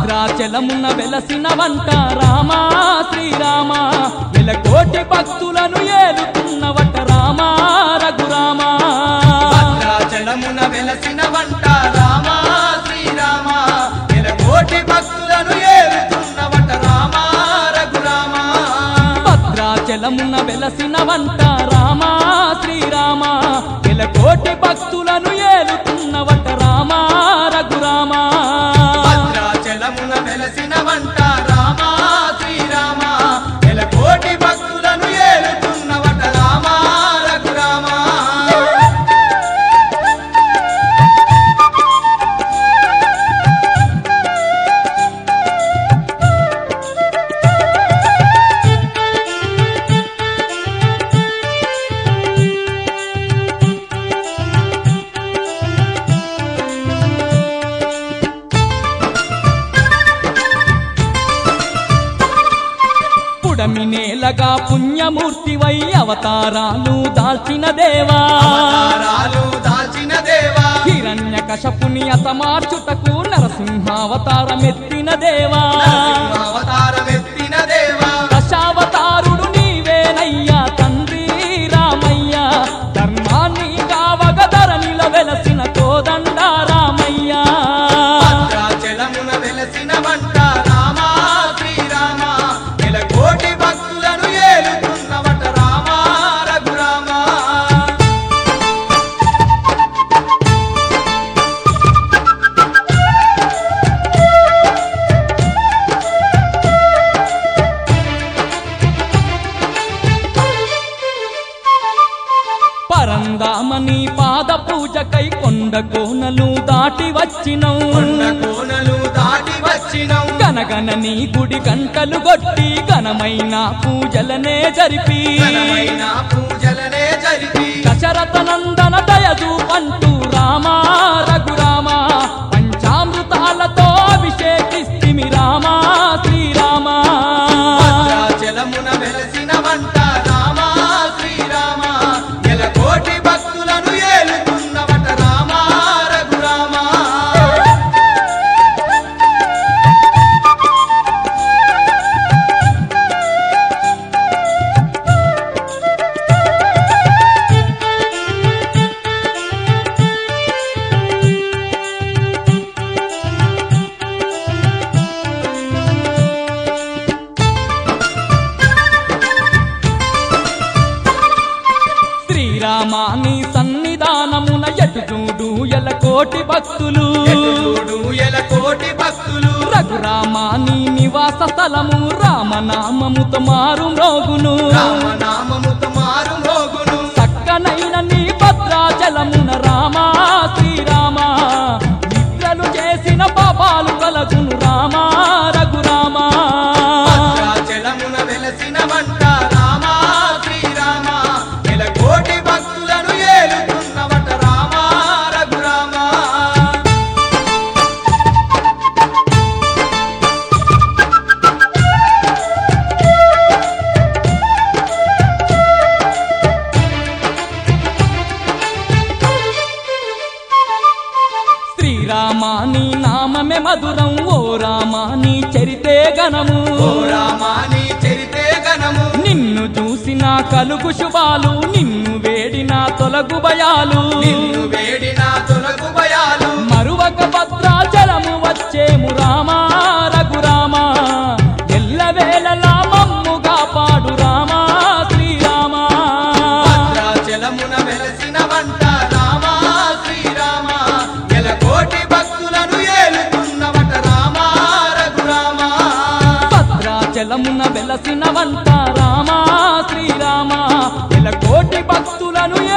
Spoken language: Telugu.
భద్రాచలమున వెలసిన వంట రామా శ్రీరామ వెలకోటి భక్తులను ఏలుతున్నవట రామా రఘురామా భద్రాచలమున వెలసిన వంట రామ శ్రీరామ కోటి భక్తులను ఏలుతున్నవట రామ రఘురామ భద్రాచలమున వెలసిన వంట రామా శ్రీరామ వెలకోటి భక్తులను ఏలుతున్నవట రామా రఘురామా భద్రాచలమున వెలసిన వంట రామ శ్రీరామ కోటి భక్తులను ఏలుతున్నవట రామ రఘురామ పుడమి నేలగా పుణ్యమూర్తివై అవతారాలు దాల్చిన దేవా అవతారాలు దాల్చిన దేవా హిరణ్య కశపుని అతమార్చుటకు నరసింహావతారమెత్తిన దేవా అవతారమెత్తిన దేవా దశావతారుడు నీవేనయ్యా తండ్రి రామయ్య ధర్మాన్ని కావగ ధరణిల వెలసిన కోదండ రామయ్య భద్రాచలమున వెలసిన వంట రామ శ్రీరామ కోటి భక్తులను ఏలుతున్నవట రామ రఘురామ పరందామని పాద పూజకై కొండ కోనలు దాటి వచ్చినవు కొండ కోనలు దాటి వచ్చినం గనగన నీ గుడి గంటలు కొట్టి ఘనమైన పూజలనే జరిపి ఘనమైన పూజలనే జరిపి దశరథ నందన దయదు పంటూ రామా రఘురామ పంచామృతాలతో అభిషేకిస్తిమి రామా శ్రీరామ భద్రాచలమున వెలసిన వంట రామ శ్రీరామ కోటి భక్తులను ఏలుతున్నవట రామ రఘురామ శ్రీరామాని సన్నిధానమున ఎటు చూడు ఎల కోటి భక్తులు చూడు ఎల కోటి భక్తులు రఘురామాని నివాస స్థలము రామనామముతో మారు మ్రోగును రామనామముతో మారు మోగును చక్కనైన నీ భద్రాచలమున రామా శ్రీరామ నిద్రలు చేసిన పాపాలు కలగును రామా రఘురామ భద్రాచలమున వెలసిన వంట రామ శ్రీరామ ఎల కోటి భక్తులను ఏలుతున్నవట రామ రఘురామ శ్రీరామాని నామమే మధురం ఓ రామాని చరితే గణము ఓ రామాని చరితే గణము నిన్ను చూసిన కలుగు శుభాలు నిన్ను వేడిన తొలగు భయాలు నిన్ను వేడిన తొలగు భయాలు మరువక భద్రాచలము వచ్చేము రామా రఘురామ ఎల్లవేళలా మమ్ముగా పాడు రామా శ్రీరామ భద్రాచలమున వెలసిన వంట రామ శ్రీరామ ఎల కోటి భక్తులను ఏలుతున్నవట రామ రఘురామ భద్రాచలమున వెలసిన వంట రామా శ్రీరామ ఎల కోటి భక్తులను